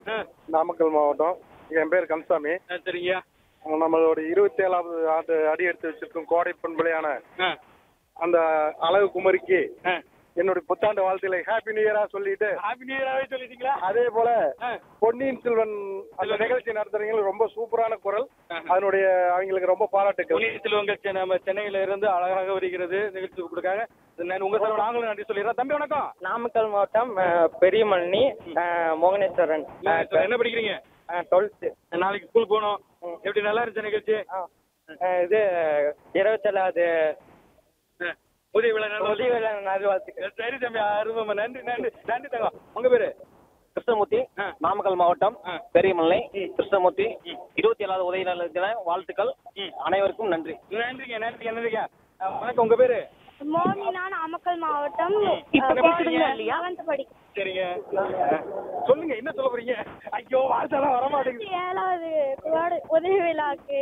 ஆ, நாமக்கல் மாவட்டம் என் பேர் கந்தசாமி ஆ, சரிங்க நம்மளோட இருபத்தி ஏழாவது ஆண்டு அடி எடுத்து வச்சிருக்கும் கோடை பண்பலையான ஆ, அந்த அழகு குமரிக்கு ஆ. என்னுடைய புத்தாண்டு வாழ்த்துக்களை ஹாப்பி நியூ இயரா சொல்லிட்டு ஹாப்பி நியூ இயராவே சொல்லிட்டீங்களா அதே போல ஆ. பொன்னியின் செல்வன் அந்த நிகழ்ச்சி நடத்துறவங்க ரொம்ப சூப்பரான குரல் அதனுடைய அவங்களுக்கு ரொம்ப பாராட்டுக்கள் பொன்னியின் செல்வங்கள் சென்னை- நம்ம சென்னையில இருந்து அழகாக வருகிறது நிகழ்ச்சி கொடுக்காங்க நான் உங்க சார்பில் நாங்களும் நன்றி சொல்லிடுறோம் தம்பி வணக்கம் நாமக்கல் மாவட்டம் அஹ், பெரியமல்லி அஹ், மோகனேஸ்வரன் இப்ப என்ன படிக்கிறீங்க டுவெல்த்து நாளைக்கு ஸ்கூல் போகணும் எப்படி நல்லா இருந்துச்சு நிகழ்ச்சி இது இருபத்தேழாவது ஆ, உதவி விழா நல்லா உதவி வேலை நல்வாழ்த்துக்கள் சரி தம்பி அருமை நன்றி நன்றி நன்றி தங்கம் உங்க பேரு கிருஷ்ணமூர்த்தி ஆ. நாமக்கல் மாவட்டம் ஆ. பெரியமலை கிருஷ்ணமூர்த்தி இருபத்தி ஏழாவது உதவி நல வாழ்த்துக்கள் ம். அனைவருக்கும் நன்றி நன்றிங்க நன்றிங்க நன்றிங்க ஆ, வணக்கம் உங்க பேரு மோமினா நாமக்கல் மாவட்டம் இப்ப அஹ், படிக்கிறீங்க இல்லையா? செவன்த் படிக்கிறேன் சரிங்க ஆ, சொல்லுங்க என்ன சொல்ல போறீங்க ஐயோ வாழ்த்தெல்லாம் வர மாட்டேங்குது ஏழாவது கோடை- உதவி விழாக்கு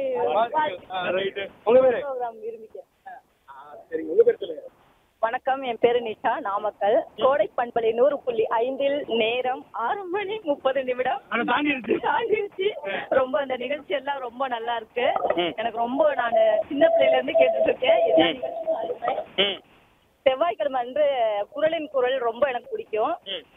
ஆ, ரைட்டு உங்க பேரு ப்ரோக்ராம் விரும்பிக்கிறேன் ஆ, சரிங்க உங்க பேர் சொல்லுங்க வணக்கம் என் பேரு நிஷா நாமக்கல் கோடை பண்பலை நூறு புள்ளி ஐந்தில் நேரம் ஆறு மணி முப்பது நிமிடம் ஆனா தாண்டிடுச்சு. தாண்டிடுச்சு ரொம்ப அந்த நிகழ்ச்சி எல்லாம் ரொம்ப நல்லா இருக்கு எனக்கு ரொம்ப நான் சின்ன பிள்ளையில இருந்து கேட்டுட்டு இருக்கேன் எல்லா நிகழ்ச்சியும் அருமை. செவ்வாய்க்கிழமை அன்று குரலின் குரல் ரொம்ப எனக்கு பிடிக்கும்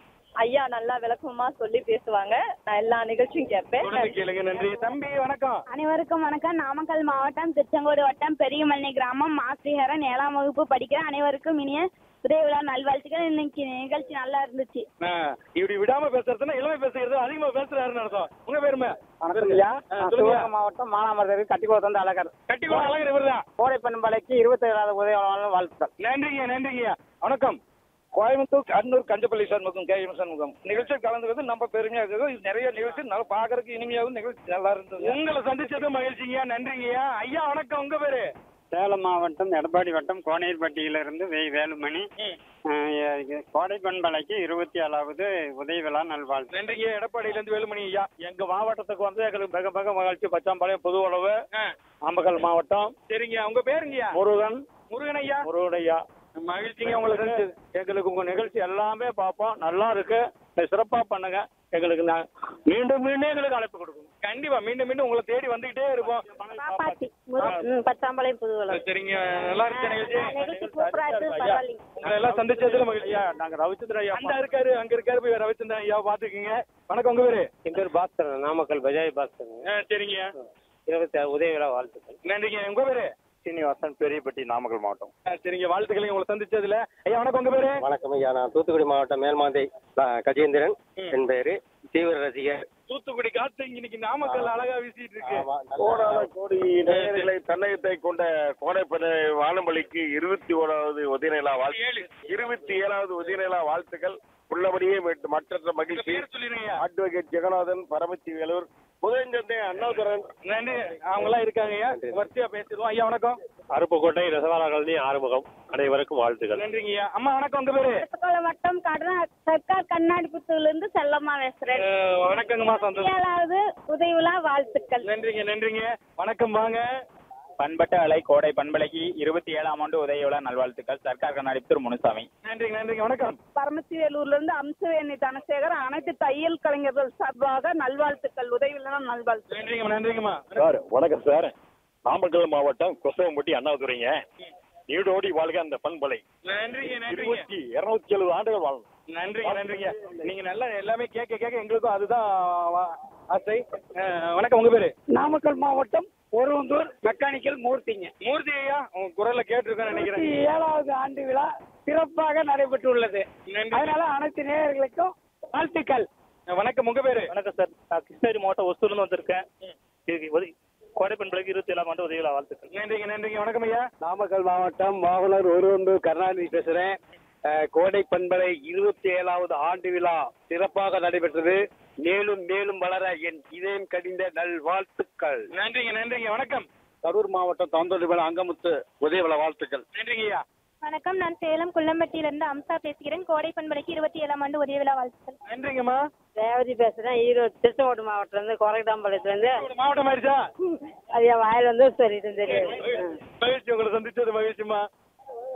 ஐயா நல்லா விளக்கமா சொல்லி பேசுவாங்க நான் எல்லா நிகழ்ச்சியும் கேட்பேன் தொடர்ந்து கேளுங்க நன்றி தம்பி வணக்கம் அனைவருக்கும் வணக்கம் நாமக்கல் மாவட்டம் திருச்செங்கோடு வட்டம் பெரியமல்லி கிராமம் மாஸ்ரீஹரன் ஏழாம் வகுப்பு படிக்கிற அனைவருக்கும் இனிய உதவி விழா நல்வாழ்த்துக்கள் இன்னைக்கு நிகழ்ச்சி நல்லா இருந்துச்சு ஆ, இப்படி விடாம பேசுறதுன்னா இளமை பேசுறது அதிகமா பேசுறாருன்னு அர்த்தம் உங்க பேருமே ஐயா ஆ, நான் சொல்லுங்க. சிவகங்கை மாவட்டம் மானாமரத்தருக்கு கட்டிக்குளத்து வந்து அழகர் கட்டி கூட அழகர் இவர்தான் கோடை பண்பலைக்கு இருபத்தி ஏழாவது உதவி வாழ்த்துக்கள் நன்றிங்க நன்றிங்க வணக்கம் கோயம்புத்தூர் அன்னூர் கஞ்சப்பள்ளி சண்முகம் கே எம் சண்முகம் நிகழ்ச்சியில் கலந்துக்கிறது நம்ம பெருமையா இருக்குது இது நிறைய நிகழ்ச்சி நல்லா பார்க்கறதுக்கு இனிமையாகவும் நிகழ்ச்சி நல்லா இருந்தது உங்களை சந்திச்சது மகிழ்ச்சிங்க நன்றிங்கய்யா ஐயா வணக்கம் உங்க பேரு சேலம் மாவட்டம் எடப்பாடி வட்டம் கோனேர்பட்டியிலிருந்து வே வேலுமணி அஹ், இது கோடை பண்பலைக்கு இருபத்தி ஏழாவது உதவி விழா நல்வாழ்த்து நன்றிங்க எடப்பாடியில இருந்து வேலுமணி ஐயா எங்க மாவட்டத்துக்கு வந்து எங்களுக்கு மிக மிக மகிழ்ச்சி பச்சாம்பாளையம் புது உழவு ஆ, நாமக்கல் மாவட்டம் சரிங்க உங்க பேருங்கய்யா முருகன் முருகன் ஐயா முருகனையா மகிழ்ச்சிங்க உங்களுக்கு எங்களுக்கு எங்களுக்கு உங்க நிகழ்ச்சி எல்லாமே பார்ப்போம் நல்லா இருக்கு சிறப்பா பண்ணுங்க எங்களுக்கு நான் மீண்டும் மீண்டும் எங்களுக்கு அழைப்பு கொடுக்கணும் கண்டிப்பா மீண்டும் மீண்டும் உங்களை தேடி வந்துகிட்டே இருப்போம் பாப்பாத்தி முரு- பச்சாம்பாளையம் புதுவலம் சரிங்க நல்லா இருக்கு நிகழ்ச்சி நிகழ்ச்சி சூப்பரா இருக்கு பரவாயில்லைங்க உங்களை எல்லாம் சந்திச்சதுல மகிழ்ச்சி ஐயா நாங்க ரவிச்சந்திர ஐயா அண்டா இருக்காரு அங்க இருக்காரு போய் ரவிச்சந்திரன் ஐயா பாத்துக்கீங்க வணக்கம் உங்க பேரு என் பேர் பாஸ்கர் நாமக்கல் பஜாய் பாஸ்கர் ஆ, சரிங்க இருபத்தி உதவி விழா வாழ்த்துக்கள் நன்றிங்க உங்க பேரு சீனிவாசன் பெரியப்பட்டி நாமக்கல் மாவட்டம் ஆ, சரிங்க வாழ்த்துக்களை உங்களை சந்திச்சதுல ஐயா வணக்கம் உங்க பேரு வணக்கம் ஐயா நான் தூத்துக்குடி மாவட்டம் மேல்மாந்தை கஜேந்திரன் என் பேரு தீவிர ரசிகர் தூத்துக்குடி காத்து இன்னைக்கு நாமக்கல் அழகா வீசிட்டு இருக்கு கோடான கோடி நேயர்களை தன்னகத்தை கொண்ட கோடைப்படை வானம்பலிக்கு இருபத்தி ஓராவது உதயநிலா வாழ்த்து ஏழு இருபத்தி ஏழாவது உதயநிலா வாழ்த்துக்கள் உள்ளபடியே மற்ற- மற்றற்ற உங்க மகிழ்ச்சி பேர் சொல்லிருங்க அட்வொகேட் ஜெகநாதன் பரமத்தி வேலூர் புதஞ்சந்தை அண்ணாதுரன் நன்றி அவங்க எல்லாம் இருக்காங்க ஐயா வரிசையா பேசிடுவோம் ஐயா வணக்கம் அருப்புக்கோட்டை ரசவாலி ஆறுமுகம் அனைவருக்கும் வாழ்த்துக்கள் நன்றிங்க ஐயா அம்மா வணக்கம் உங்க பேரு திருக்கோளம் வட்டம் கடனா சர்க்கார் கண்ணாடி புத்தூர்ல இருந்து செல்லம்மா பேசுறேன் ஆ, வணக்கங்கம்மா சந்தோஷம் ஏழாவது உதவி விழா வாழ்த்துக்கள் நன்றிங்க நன்றிங்க வணக்கம் வாங்க பண்பட்ட அலை கோடை பண்பலைக்கு இருபத்தி ஏழாம் ஆண்டு உதவி விழா நல்வாழ்த்துக்கள் சர்க்கார் கண்ணாடிப்புத்தூர் முனுசாமி நன்றிங்க நன்றிங்க வணக்கம் பரமத்தி வேலூர்ல இருந்து அம்சவேணி தனசேகர் அனைத்து தையல் கலைஞர்கள் சார்பாக நல்வாழ்த்துக்கள் உதவி விழா நல்வாழ்த்து நன்றிங்கம்மா நன்றிங்கம்மா சார் வணக்கம் சார் நாமக்கல் மாவட்டம் கொசவம்பட்டி அண்ணாதுரைங்க நீடோடி வாழ்க அந்த பண்பலை நன்றிங்க நன்றிங்க இருபத்தி இருநூத்தி எழுபது ஆண்டுகள் வாழணும் நன்றிங்க நன்றிங்க நீங்க நல்லா எல்லாமே கேட்க கேட்க எங்களுக்கும் அதுதான் வா- ஆசை அஹ், வணக்கம் உங்க பேரு நாமக்கல் மாவட்டம் ஒருவந்தூர் மெக்கானிக்கல் மூர்த்திங்க மூர்த்தி ஐயா உங்க குரல்ல கேட்டிருக்கேன்னு நினைக்கிறேன் ஏழாவது ஆண்டு விழா சிறப்பாக நடைபெற்றுள்ளது நன்றி அதனால அனைத்து நேயர்களுக்கும் வாழ்த்துக்கள் அஹ், வணக்கம் உங்க பேரு வணக்கம் சார் நான் கிருஷ்ணகிரி மாவட்டம் ஒசூர்லேருந்து வந்திருக்கேன் இதுக்கு உதவி கோடை பண்பலைக்கு இருபத்தி ஏழாம் ஆண்டு உதவி விழா வாழ்த்துக்கள் நன்றிங்க நன்றிங்க வணக்கம் ஐயா நாமக்கல் மாவட்டம் மாவலர் ஒருவந்தூர் கருணாநிதி பேசுறேன் அஹ், கோடை பண்பலை இருபத்தி ஏழாவது ஆண்டு விழா சிறப்பாக நடைபெற்றது மேலும் மேலும் வளர என் இதயம் கடிந்த நல்வாழ்த்துக்கள் நன்றிங்க நன்றிங்க வணக்கம் கரூர் மாவட்டம் தாந்தோடி அங்கமுத்து உதயவிழா வாழ்த்துக்கள் நன்றிங்க ஐயா வணக்கம் நான் சேலம் குள்ளம்பட்டியில இருந்து அம்சா பேசுகிறேன் கோடை பண்பலைக்கு இருபத்தி ஏழாம் ஆண்டு உதவி விழா வாழ்த்துக்கள் நன்றிங்கம்மா ரேவதி பேசுறேன் ஈரோடு திருச்செங்கோடு மாவட்டத்துல இருந்து கோரைதாம்பாளையத்துல இருந்து ஒரு மாவட்டம் ஆயிடுச்சா அது என் வாயில வந்து சொல்லிட்டு தெரியும் மகிழ்ச்சி உங்களை சந்திச்சது மகிழ்ச்சிமா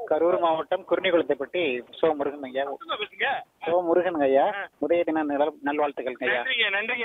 கரூர் மாவட்டம் குருணிகுளத்தைப்பட்டி சோ முருகன் ஐயா பேசுங்க சோ முருகன் ஐயா உதய தின நல- நல்வாழ்த்துக்கள் ஐயா நன்றிங்க நன்றிங்க